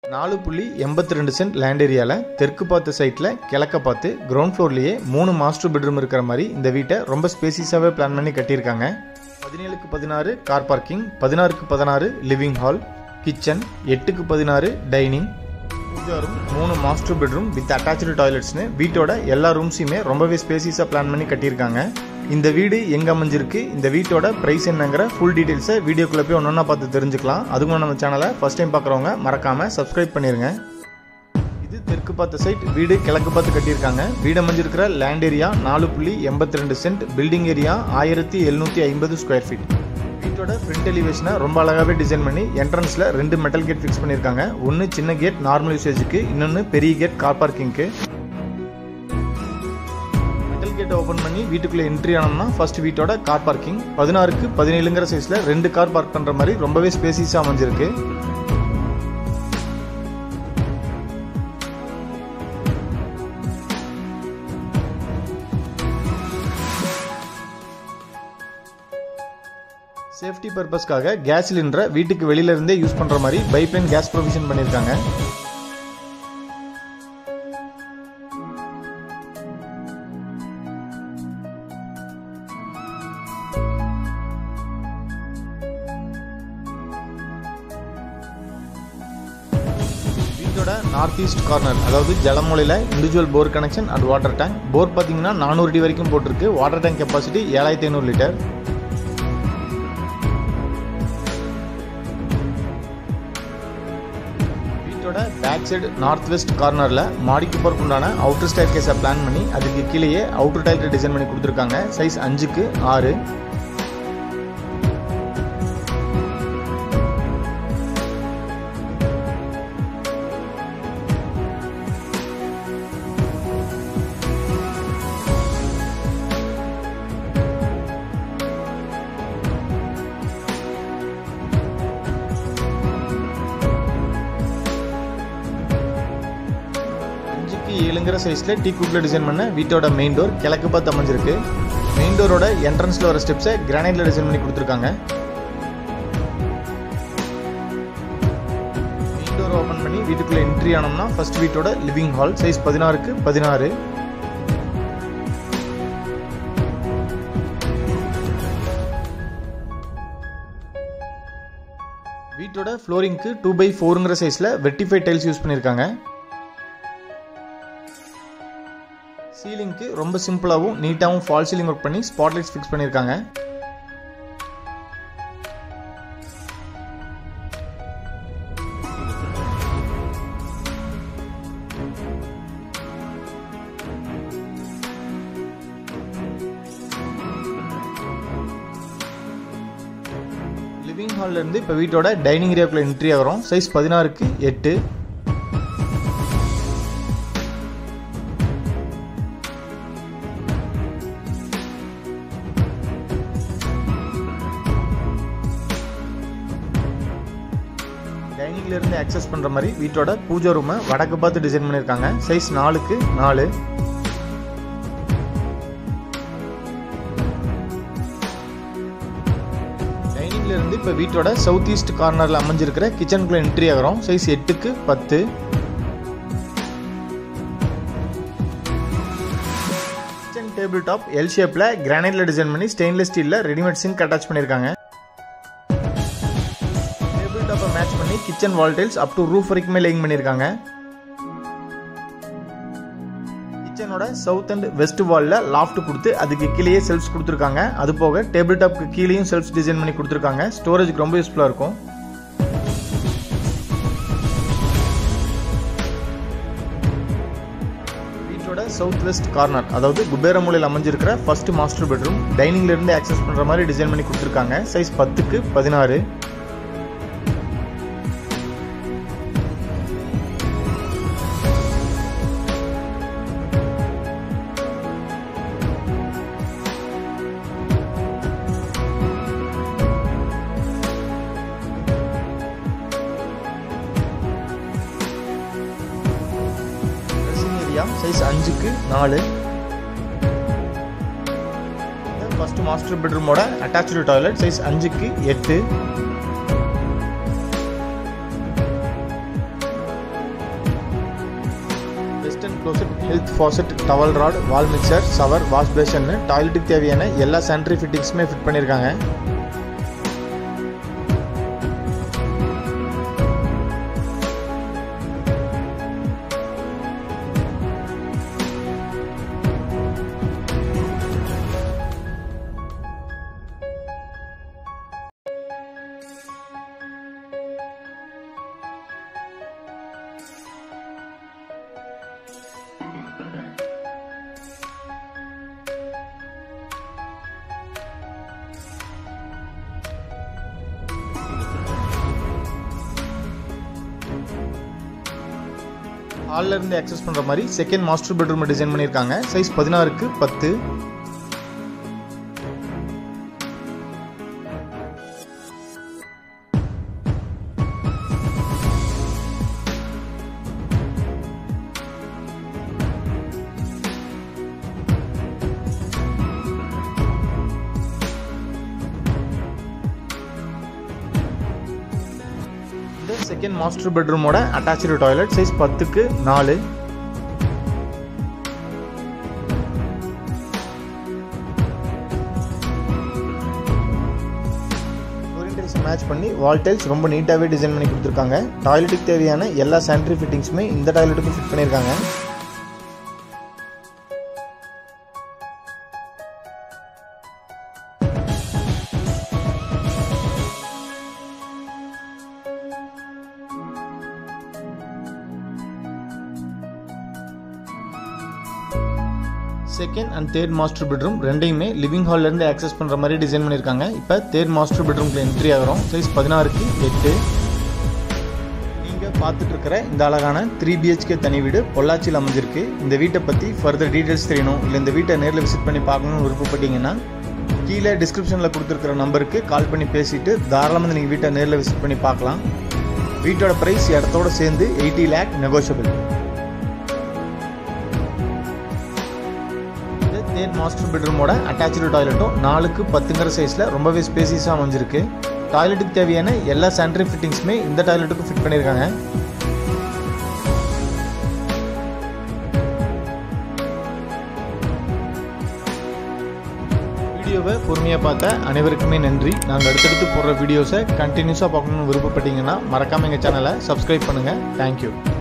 நாலு புள்ளி எண்பத்தி ரெண்டு சென்ட் லேண்ட் ஏரியாவில் தெற்கு பார்த்த சைட்டில் கிழக்க பார்த்து கிரவுண்ட் ஃப்ளோர்லேயே மூணு மாஸ்டர் பெட்ரூம் இருக்கிற மாதிரி இந்த வீட்டை ரொம்ப ஸ்பேசியஸாகவே பிளான் பண்ணி கட்டியிருக்காங்க பதினேழுக்கு பதினாறு கார் பார்க்கிங் பதினாறுக்கு பதினாறு லிவிங் ஹால் கிச்சன் எட்டுக்கு பதினாறு டைனிங் பூஜா ரூம் மூணு மாஸ்டர் பெட்ரூம் வித் அட்டாச்சு டாய்லெட்ஸ்னு வீட்டோட எல்லா ரூம்ஸையுமே ரொம்பவே ஸ்பேசியஸாக பிளான் பண்ணி கட்டியிருக்காங்க இந்த வீடு எங்கே அமைஞ்சிருக்கு இந்த வீட்டோட ப்ரைஸ் என்னங்கிற ஃபுல் டீட்டெயில்ஸை வீடியோக்குள்ளே போய் ஒன்று ஒன்றா பார்த்து தெரிஞ்சுக்கலாம் அதுக்கு நம்ம சேனலை ஃபஸ்ட் டைம் பார்க்குறவங்க மறக்காமல் சப்ஸ்கிரைப் பண்ணிடுங்க இது தெற்கு பார்த்த சைட் வீடு கிழக்கு பார்த்து கட்டியிருக்காங்க வீடு அமைஞ்சிருக்கிற லேண்ட் ஏரியா நாலு புள்ளி எண்பத்தி ரெண்டு சென்ட் பில்டிங் ஏரியா ஆயிரத்தி எழுநூற்றி ஐம்பது ஸ்கொயர் ஃபீட் வீட்டோட ஃப்ரண்ட் எலிவேஷனை ரொம்ப அழகாகவே டிசைன் பண்ணி என்ட்ரன்ஸில் ரெண்டு மெட்டல் கேட் ஃபிக்ஸ் பண்ணியிருக்காங்க ஒன்று சின்ன கேட் நார்மல் யூசேஜுக்கு இன்னொன்று பெரிய கேட் கார் பார்க்கிங்க்கு மெட்டல் கேட்டை ஓப்பன் பண்ணி வீட்டுக்குள்ளே என்ட்ரி ஆனோம்னா ஃபர்ஸ்ட் வீட்டோட கார் பார்க்கிங் பதினாறுக்கு பதினேழுங்கிற சைஸில் ரெண்டு கார் பார்க் பண்ணுற மாதிரி ரொம்பவே ஸ்பேசியஸாக அமைஞ்சிருக்கு சேஃப்டி பர்பஸ்க்காக கேஸ் சிலிண்டரை வீட்டுக்கு வெளியில இருந்தே யூஸ் பண்ற மாதிரி பைப்லைன் கேஸ் ப்ரொவிஷன் பண்ணியிருக்காங்க வீட்டோட நார்த் ஈஸ்ட் கார்னர் அதாவது ஜலமூலையில் individual bore connection and water tank bore பார்த்தீங்கன்னா நானூறு அடி வரைக்கும் போட்டிருக்கு வாட்டர் டேங்க் கெப்பாசிட்டி ஏழாயிரத்தி ஐநூறு லிட்டர் வீட்டோட பேக் சைடு நார்த் வெஸ்ட் கார்னரில் மாடிக்கு போகிறதுக்குண்டான அவுட்டர் ஸ்டைல் கேஸை பிளான் பண்ணி அதுக்கு கீழேயே அவுட்டர் டைல் டிசைன் பண்ணி கொடுத்துருக்காங்க சைஸ் அஞ்சுக்கு ஆறு அஞ்சுக்கு ஏழுங்கிற சைஸில் டீ குட்டில் டிசைன் பண்ண வீட்டோட மெயின் டோர் கிழக்கு பார்த்து அமைஞ்சிருக்கு மெயின் டோரோட என்ட்ரன்ஸில் வர ஸ்டெப்ஸை கிரானைட்ல டிசைன் பண்ணி கொடுத்துருக்காங்க மெயின் டோர் ஓப்பன் பண்ணி வீட்டுக்குள்ளே என்ட்ரி ஆனோம்னா ஃபர்ஸ்ட் வீட்டோட லிவிங் ஹால் சைஸ் பதினாறுக்கு பதினாறு வீட்டோட ஃப்ளோரிங்க்கு டூ பை ஃபோருங்கிற சைஸில் வெட்டிஃபை டைல்ஸ் யூஸ் பண்ணியிருக்காங்க சீலிங்க்கு ரொம்ப சிம்பிளாகவும் நீட்டாகவும் ஃபால் சீலிங் ஒர்க் பண்ணி ஸ்பாட்லைட்ஸ் ஃபிக்ஸ் பண்ணியிருக்காங்க லிவிங் ஹால்ல இருந்து இப்போ வீட்டோட டைனிங் ஏரியாக்குள்ள என்ட்ரி ஆகிறோம் சைஸ் பதினாறுக்கு எட்டு டைனிங்ல இருந்து ஆக்சஸ் பண்ற மாதிரி வீட்டோட பூஜை ரூமை வடக்கு பார்த்து டிசைன் பண்ணியிருக்காங்க சைஸ் நாலுக்கு நாலு டைனிங்ல இருந்து இப்போ வீட்டோட சவுத் ஈஸ்ட் கார்னர்ல அமைஞ்சிருக்கிற கிச்சனுக்குள்ள என்ட்ரி ஆகிறோம் சைஸ் எட்டுக்கு பத்து கிச்சன் டேபிள் டாப் எல் ஷேப்ல கிரானைட்ல டிசைன் பண்ணி ஸ்டெயின்லெஸ் ஸ்டீல்ல ரெடிமேட் சிங்க் அட்டாச் பண்ணியிருக்காங்க டேபிள் டாப்பை மேட்ச் பண்ணி kitchen wall tiles up to roof வரைக்குமே லேயிங் பண்ணியிருக்காங்க கிச்சனோட சவுத் அண்ட் வெஸ்ட் வால்ல லாஃப்ட் கொடுத்து அதுக்கு கீழேயே செல்ஃப்ஸ் கொடுத்துருக்காங்க அது போக டேபிள் டாப்க்கு கீழேயும் செல்ஃப்ஸ் டிசைன் பண்ணி கொடுத்துருக்காங்க ஸ்டோரேஜ்க்கு ரொம்ப யூஸ்ஃபுல்லாக இருக்கும் வீட்டோட சவுத் வெஸ்ட் கார்னர் அதாவது குபேர மூலையில் அமைஞ்சிருக்கிற ஃபர்ஸ்ட் மாஸ்டர் பெட்ரூம் டைனிங்ல இருந்து ஆக்சஸ் பண்ற மாதிரி டிசைன் பண்ணி கொடுத்துருக்காங்க சைஸ் பத்துக்கு பதினாறு ட்ரெஸ்ஸிங் ஏரியா சைஸ் அஞ்சுக்கு நாலு ஃபர்ஸ்ட் மாஸ்டர் பெட்ரூமோட அட்டாச்சு டாய்லெட் சைஸ் அஞ்சுக்கு எட்டு western closet health faucet towel rod wall mixer shower wash பேஷன்னு டாய்லெட்டுக்கு தேவையான எல்லா சானிட்டரி ஃபிட்டிங்ஸுமே ஃபிட் பண்ணியிருக்காங்க ஹாலில் இருந்து ஆக்சஸ் பண்ணுற மாதிரி செகண்ட் மாஸ்டர் பெட்ரூம் டிசைன் பண்ணியிருக்காங்க சைஸ் பதினாறுக்கு பத்து இந்த செகண்ட் மாஸ்டர் பெட்ரூமோட அட்டாச்சு டாய்லெட் சைஸ் பத்துக்கு நாலு மேட்ச் பண்ணி வால் டைல்ஸ் ரொம்ப நீட்டாகவே டிசைன் பண்ணி கொடுத்துருக்காங்க டாய்லெட்டுக்கு தேவையான எல்லா சானிட்டரி ஃபிட்டிங்ஸுமே இந்த டாய்லெட்டுக்கும் ஃபிட் பண்ணியிருக்காங்க second and third master bedroom ரெண்டையுமே லிவிங் ஹால்லேருந்து ஆக்சஸ் பண்ணுற மாதிரி டிசைன் பண்ணியிருக்காங்க இப்போ தேர்ட் மாஸ்டர் பெட்ரூம்க்கு என்ட்ரி ஆகிறோம் சைஸ் பதினாறுக்கு எட்டு நீங்கள் பார்த்துட்டு இருக்கிற இந்த அழகான த்ரீ பிஹெச்கே தனி வீடு பொள்ளாச்சியில் அமைஞ்சிருக்கு இந்த வீட்டை பற்றி ஃபர்தர் டீட்டெயில்ஸ் தெரியணும் இல்லை இந்த வீட்டை நேரில் விசிட் பண்ணி பார்க்கணும்னு விருப்பப்பட்டீங்கன்னா கீழே டிஸ்கிரிப்ஷனில் கொடுத்துருக்கிற நம்பருக்கு கால் பண்ணி பேசிட்டு தாராளமாக நீங்கள் வீட்டை நேரில் விசிட் பண்ணி பார்க்கலாம் வீட்டோட ப்ரைஸ் இடத்தோட சேர்ந்து eighty lakh negotiable third master பெட்ரூமோட அட்டாச்சு டாய்லெட்டும் நாலுக்கு பத்துங்கிற சைஸில் ரொம்பவே ஸ்பேசியஸாக அமைஞ்சிருக்கு டாய்லெட்டுக்கு தேவையான எல்லா சானிட்டரி ஃபிட்டிங்ஸுமே இந்த டாய்லெட்டுக்கும் ஃபிட் பண்ணியிருக்காங்க வீடியோவை பொறுமையாக பார்த்த அனைவருக்குமே நன்றி நாங்கள் அடுத்தடுத்து போடுற வீடியோஸை கண்டினியூஸாக பார்க்கணுன்னு விருப்பப்பட்டீங்கன்னா மறக்காமல் எங்கள் சேனலை சப்ஸ்கிரைப் பண்ணுங்கள் தேங்க்யூ